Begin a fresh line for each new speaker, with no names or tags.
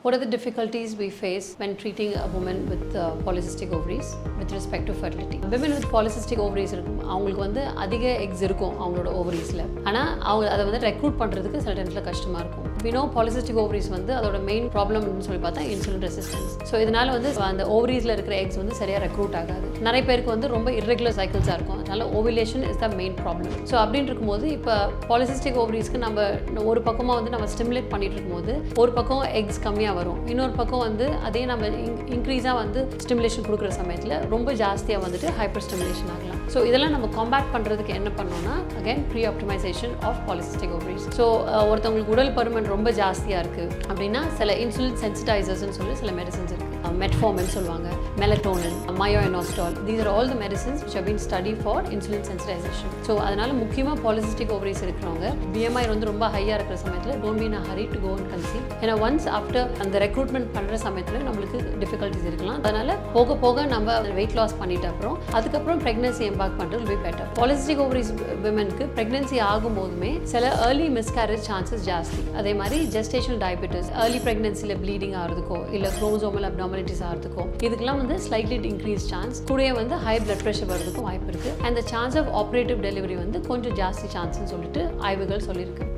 What are the difficulties we face when treating a woman with uh, polycystic ovaries with respect to fertility? Women with polycystic ovaries இருக்கும் அவங்களுக்கு வந்து அதிக X இருக்கும் அவங்களோட ஓவரீஸில் ஆனால் அவங்க அதை வந்து ரெக்ரூட் பண்ணுறதுக்கு சில டைம்ஸில் கஷ்டமாக இருக்கும் வினோ பாலிசிஸ்டிக் ஓவரிஸ் வந்து அதோட மெயின் ப்ராப்ளம்னு சொல்லி பார்த்தா இன்சுலின் ரெசிஸ்டன்ஸ் ஸோ இதனால் வந்து அந்த ஓவரீஸில் இருக்கிற எக்ஸ் வந்து சரியாக ரெக்ரூட் ஆகாது நிறைய பேருக்கு வந்து ரொம்ப irregular சைக்கிள்ஸாக இருக்கும் அதனால ovulation is the main problem so அப்படின்னு இருக்கும்போது இப்போ பாலிசிஸ்டிக் ஓவரிஸ்க்கு நம்ம ஒரு பக்கமாக வந்து நம்ம ஸ்டிமுலேட் பண்ணிட்டு இருக்கும்போது ஒரு பக்கம் எக்ஸ் கம்மியாக வரும் இன்னொரு பக்கம் வந்து அதே நம்ம இன்க்ரீஸாக வந்து ஸ்டிமுலேஷன் கொடுக்குற சமயத்தில் ரொம்ப ஜாஸ்தியாக வந்துட்டு ஹைப்பர் ஸ்டிமுலேஷன் ஆகலாம் ஸோ இதெல்லாம் நம்ம காம்பேக்ட் பண்ணுறதுக்கு என்ன பண்ணோம்னா again pre optimisation of polycystic ovaries so ஒருத்தவங்களுக்கு உடல் பருமன் ரொம்ப ஜாஸ்தியாக இருக்குது அப்படின்னா சில இன்சுலின் சென்சிடைசர்ஸ்னு சொல்லி சில மெடிசன்ஸ் இருக்குது மெட்ஃபார்மின் சொல்லுவாங்க melatonin myoinositol these are all the medicines which have been studied for insulin sensitization so அதனால முக்கியமாக பாலிசிஸ்டிக் ஓவரிஸ் இருக்கிறவங்க பிஎம்ஐ வந்து ரொம்ப ஹையாக இருக்கிற சமயத்தில் டோன்ட் பி நான் hurry to go and conceive ஏன்னா ஒன்ஸ் ஆஃப்டர் அந்த ரெக்ரூட்மெண்ட் பண்ணுற சமயத்தில் நம்மளுக்கு டிஃபிகல்ட்டிஸ் இருக்கலாம் அதனால போக போக நம்ம வெயிட் லாஸ் பண்ணிட்ட அப்புறம் அதுக்கப்புறம் ப்ரெக்னன்சி எம்பாக் பண்ணுறது வில் பெட்டர் பாலிசிஸ்டிக் ஓவரிஸ் விமனுக்கு ப்ரெக்னன்சி ஆகும்போதுமே சில ஏர்லி மிஸ்கேரேஜ் சான்சஸ் ஜாஸ்தி அதே மாதிரி ஜெஸ்டேஷன் டயபெட்டிஸ் ஏர்லி ப்ரெக்னன்சியில் ப்ளீடிங் ஆகிறதுக்கோ இல்லை குரோமோசோமல் அப்டாமிலிட்டிஸ் ஆகிறதுக்கோ இதுக்கெல்லாம் வந்து ஸ்லைட்லி இன்க்ரீஸ் சான்ஸ் கூடயே வந்து ஹை பிளட் ப்ரெஷர் வரதுக்கும் வாய்ப்பு இருக்குது and the chance of operative delivery வந்து கொஞ்சம் ஜாஸ்தி சான்ஸ்னு சொல்லிட்டு ஆய்வுகள் சொல்லியிருக்கு